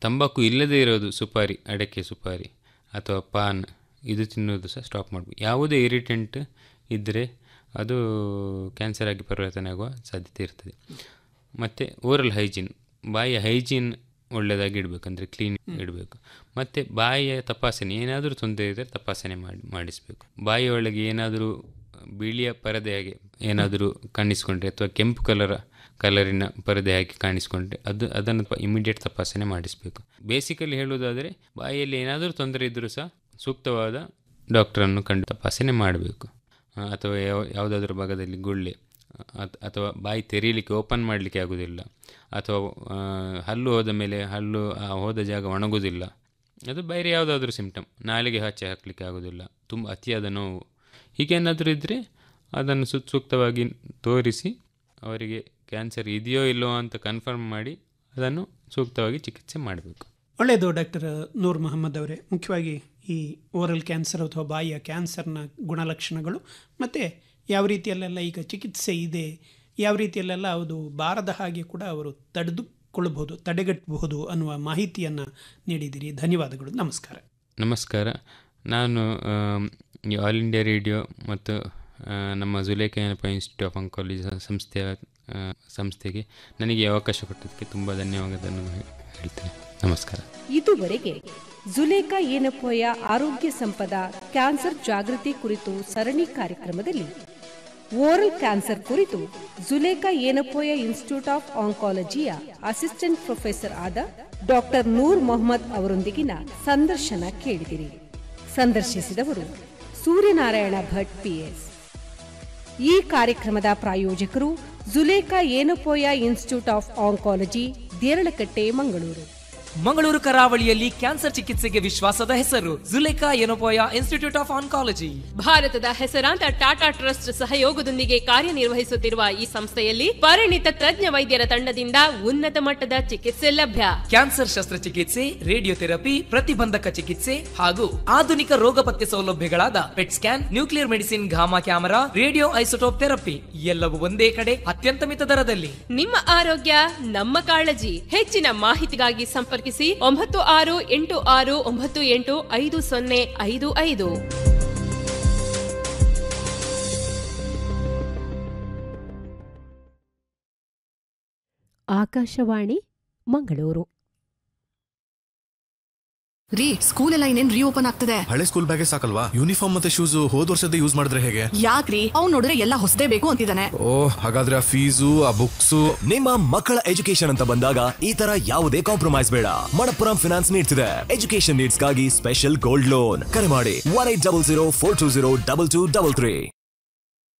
ತಂಬಾಕು ಇಲ್ಲದೇ ಇರೋದು ಸುಪಾರಿ ಅಡಕೆ ಸುಪಾರಿ ಅಥವಾ ಪಾನ್ ಇದು ತಿನ್ನೋದು ಸಹ ಸ್ಟಾಪ್ ಮಾಡಬೇಕು ಯಾವುದೇ ಇರಿಟೆಂಟ್ ಇದ್ದರೆ ಅದು ಕ್ಯಾನ್ಸರ್ ಆಗಿ ಪರಿವರ್ತನೆ ಆಗುವ ಸಾಧ್ಯತೆ ಇರ್ತದೆ ಮತ್ತು ಓರಲ್ ಹೈಜೀನ್ ಬಾಯಿಯ ಹೈಜೀನ್ ಒಳ್ಳೆಯದಾಗಿ ಇಡಬೇಕು ಅಂದರೆ ಕ್ಲೀನ್ ಇಡಬೇಕು ಮತ್ತು ಬಾಯಿಯ ತಪಾಸಣೆ ಏನಾದರೂ ತೊಂದರೆ ಇದ್ದರೆ ತಪಾಸಣೆ ಮಾಡಿ ಮಾಡಿಸಬೇಕು ಬಾಯಿಯ ಒಳಗೆ ಏನಾದರೂ ಬಿಳಿಯ ಪರದೆ ಹಾಗೆ ಏನಾದರೂ ಕಾಣಿಸ್ಕೊಂಡ್ರೆ ಅಥವಾ ಕೆಂಪು ಕಲರ ಕಲರಿನ ಪರದೆ ಹಾಕಿ ಕಾಣಿಸ್ಕೊಂಡ್ರೆ ಅದು ಅದನ್ನು ಇಮಿಡಿಯೇಟ್ ತಪಾಸಣೆ ಮಾಡಿಸಬೇಕು ಬೇಸಿಕಲಿ ಹೇಳುವುದಾದರೆ ಬಾಯಿಯಲ್ಲಿ ಏನಾದರೂ ತೊಂದರೆ ಇದ್ದರೂ ಸಹ ಸೂಕ್ತವಾದ ಡಾಕ್ಟ್ರನ್ನು ಕಂಡು ತಪಾಸಣೆ ಮಾಡಬೇಕು ಆ, ಅಥವಾ ಯಾವ ಯಾವುದಾದ್ರೂ ಭಾಗದಲ್ಲಿ ಗುಳ್ಳೆ ಅತ್- ಅಥವಾ ಬಾಯಿ ತೆರೀಲಿಕ್ಕೆ ಓಪನ್ ಮಾಡಲಿಕ್ಕೆ ಆಗೋದಿಲ್ಲ ಅಥವಾ ಆ, ಹಲ್ಲು ಹೋದ ಮೇಲೆ ಹಲ್ಲು ಆ ಹೋದ ಜಾಗ ಒಣಗೋದಿಲ್ಲ ಅದು ಬೇರೆ ಯಾವುದಾದ್ರೂ ಸಿಂಪ್ಟಮ್ ನಾಲಿಗೆ ಹಚ್ಚೆ ಹಾಕಲಿಕ್ಕೆ ಆಗೋದಿಲ್ಲ ತುಂಬ ಅತಿಯಾದ ನೋವು ಹೀಗೇನಾದರೂ ಇದ್ದರೆ ಅದನ್ನು ಸು ಸೂಕ್ತವಾಗಿ ತೋರಿಸಿ ಅವರಿಗೆ ಕ್ಯಾನ್ಸರ್ ಇದೆಯೋ ಇಲ್ಲವೋ ಅಂತ ಕನ್ಫರ್ಮ್ ಮಾಡಿ ಅದನ್ನು ಸೂಕ್ತವಾಗಿ ಚಿಕಿತ್ಸೆ ಮಾಡಬೇಕು ಒಳ್ಳೆಯದು ಡಾಕ್ಟರ್ ನೂರ್ ಮೊಹಮ್ಮದ್ ಅವರೇ ಮುಖ್ಯವಾಗಿ ಈ ಓರಲ್ ಕ್ಯಾನ್ಸರ್ ಅಥವಾ ಬಾಯಿಯ ಕ್ಯಾನ್ಸರ್ನ ಗುಣಲಕ್ಷಣಗಳು ಮತ್ತು ಯಾವ ರೀತಿಯಲ್ಲೆಲ್ಲ ಈಗ ಚಿಕಿತ್ಸೆ ಇದೆ ಯಾವ ರೀತಿಯಲ್ಲೆಲ್ಲ ಅದು ಬಾರದ ಹಾಗೆ ಕೂಡ ಅವರು ತಡೆದುಕೊಳ್ಳಬಹುದು ತಡೆಗಟ್ಟಬಹುದು ಅನ್ನುವ ಮಾಹಿತಿಯನ್ನು ನೀಡಿದ್ದೀರಿ ಧನ್ಯವಾದಗಳು ನಮಸ್ಕಾರ ನಮಸ್ಕಾರ ನಾನು ಆಮ್, ಈ ಆಲ್ ಇಂಡಿಯಾ ರೇಡಿಯೋ ಮತ್ತು ಆ, ನಮ್ಮ ಜುಲೇಖಾಯನಪ್ಪ ಇನ್ಸ್ಟಿಟ್ಯೂಟ್ ಆಫ್ ಆಂಕಾಲಜಿ ಸಂಸ್ಥೆಯ ಆ, ಸಂಸ್ಥೆಗೆ ನನಗೆ ಈ ಅವಕಾಶ ಕೊಟ್ಟದಕ್ಕೆ ತುಂಬ ಧನ್ಯವಾದವನ್ನು ಹೇ- ಹೇಳ್ತೇನೆ ನಮಸ್ಕಾರ ಇದುವರೆಗೆ ಜುಲೇಖಾ ಏನಪ್ಪಯ್ಯ ಆರೋಗ್ಯ ಸಂಪದ ಕ್ಯಾನ್ಸರ್ ಜಾಗೃತಿ ಕುರಿತು ಸರಣಿ ಕಾರ್ಯಕ್ರಮದಲ್ಲಿ ಓರಲ್ ಕ್ಯಾನ್ಸರ್ ಕುರಿತು ಜುಲೇಖಾ ಏನಪ್ಪಯ್ಯ ಇನ್ಸ್ಟಿಟ್ಯೂಟ್ ಆಫ್ ಆಂಕಾಲಜಿಯ ಅಸಿಸ್ಟೆಂಟ್ ಪ್ರೊಫೆಸರ್ ಆದ ಡಾಕ್ಟರ್ ನೂರ್ ಮೊಹಮ್ಮದ್ ಅವರೊಂದಿಗಿನ ಸಂದರ್ಶನ ಕೇಳಿದಿರಿ ಸಂದರ್ಶಿಸಿದವರು ಸೂರ್ಯನಾರಾಯಣ ಭಟ್ ಪಿಎಸ್ ಈ ಕಾರ್ಯಕ್ರಮದ ಪ್ರಾಯೋಜಕರು Zulekha Yenepoya institute of oncology Deralakatte Mangaluru Mangaluru ಕರಾವಳಿಯಲ್ಲಿ ಕ್ಯಾನ್ಸರ್ ಚಿಕಿತ್ಸೆಗೆ ವಿಶ್ವಾಸದ ಹೆಸರು Zulekha Yenepoya institute of oncology ಭಾರತದ ಹೆಸರಾಂತ ಟಾಟಾ ಟ್ರಸ್ಟ್ ಸಹಯೋಗದೊಂದಿಗೆ ಕಾರ್ಯನಿರ್ವಹಿಸುತ್ತಿರುವ ಈ ಸಂಸ್ಥೆಯಲ್ಲಿ ಪರಿಣಿತ ತಜ್ಞ ವೈದ್ಯರ ತಂಡದಿಂದ ಉನ್ನತ ಮಟ್ಟದ ಚಿಕಿತ್ಸೆ ಲಭ್ಯ ಕ್ಯಾನ್ಸರ್ ಶಸ್ತ್ರಚಿಕಿತ್ಸೆ ರೇಡಿಯೋಥೆರಪಿ ಪ್ರತಿಬಂಧಕ ಚಿಕಿತ್ಸೆ ಹಾಗೂ ಆಧುನಿಕ ರೋಗ ಪತ್ತೆ ಸೌಲಭ್ಯಗಳಾದ PET scan nuclear medicine gamma camera radioisotope therapy ಎಲ್ಲವೂ ಒಂದೇ ಕಡೆ ಅತ್ಯಂತ ಮಿತ ದರದಲ್ಲಿ ನಿಮ್ಮ ಆರೋಗ್ಯ ನಮ್ಮ ಕಾಳಜಿ ಹೆಚ್ಚಿನ ಮಾಹಿತಿಗಾಗಿ ಸಂಪರ್ಕಿಸಿ ಒಂಬತ್ತು ಆರು ಎಂಟು ಆರು ಒಂಬತ್ತು ಎಂಟು ಐದು ಸೊನ್ನೆ ಐದು ಐದು ಆಕಾಶವಾಣಿ ಮಂಗಳೂರು ರೀ ಸ್ಕೂಲ್ ಎಲ್ಲ ಇನ್ನೇನ್ ರೀಓಪನ್ ಆಗ್ತದೆ ಹಳೆ ಸ್ಕೂಲ್ ಬ್ಯಾಗೇ ಸಾಕಲ್ವಾ ಯೂನಿಫಾರ್ಮ್ ಮತ್ತೆ ಶೂಸ್ ಹೋದ್ ವರ್ಷದ ಯೂಸ್ ಮಾಡಿದ್ರೆ ಹೇಗೆ ಯಾಕ್ರಿ ಅವ್ನ್ ನೋಡಿದ್ರೆ ಎಲ್ಲ ಹೊಸದೇ ಬೇಕು ಅಂತಿದ್ದಾನೆ ಓ ಹಾಗಾದ್ರೆ ಆ ಫೀಸು ಆ ಬುಕ್ಸು ನಿಮ್ಮ ಮಕ್ಕಳ ಎಜುಕೇಶನ್ ಅಂತ ಬಂದಾಗ ಈ ತರ ಯಾವುದೇ ಕಾಂಪ್ರಮೈಸ್ ಬೇಡ ಮಣಪ್ಪುರಂ ಫಿನಾನ್ಸ್ ನೀಡ್ಸ್ ಇದೆ ಎಜುಕೇಶನ್ ನೀಡ್ಸ್ ಗಾಗಿ ಸ್ಪೆಷಲ್ ಗೋಲ್ಡ್ ಲೋನ್ ಕರೆ ಮಾಡಿ one eight double zero four two zero double two double three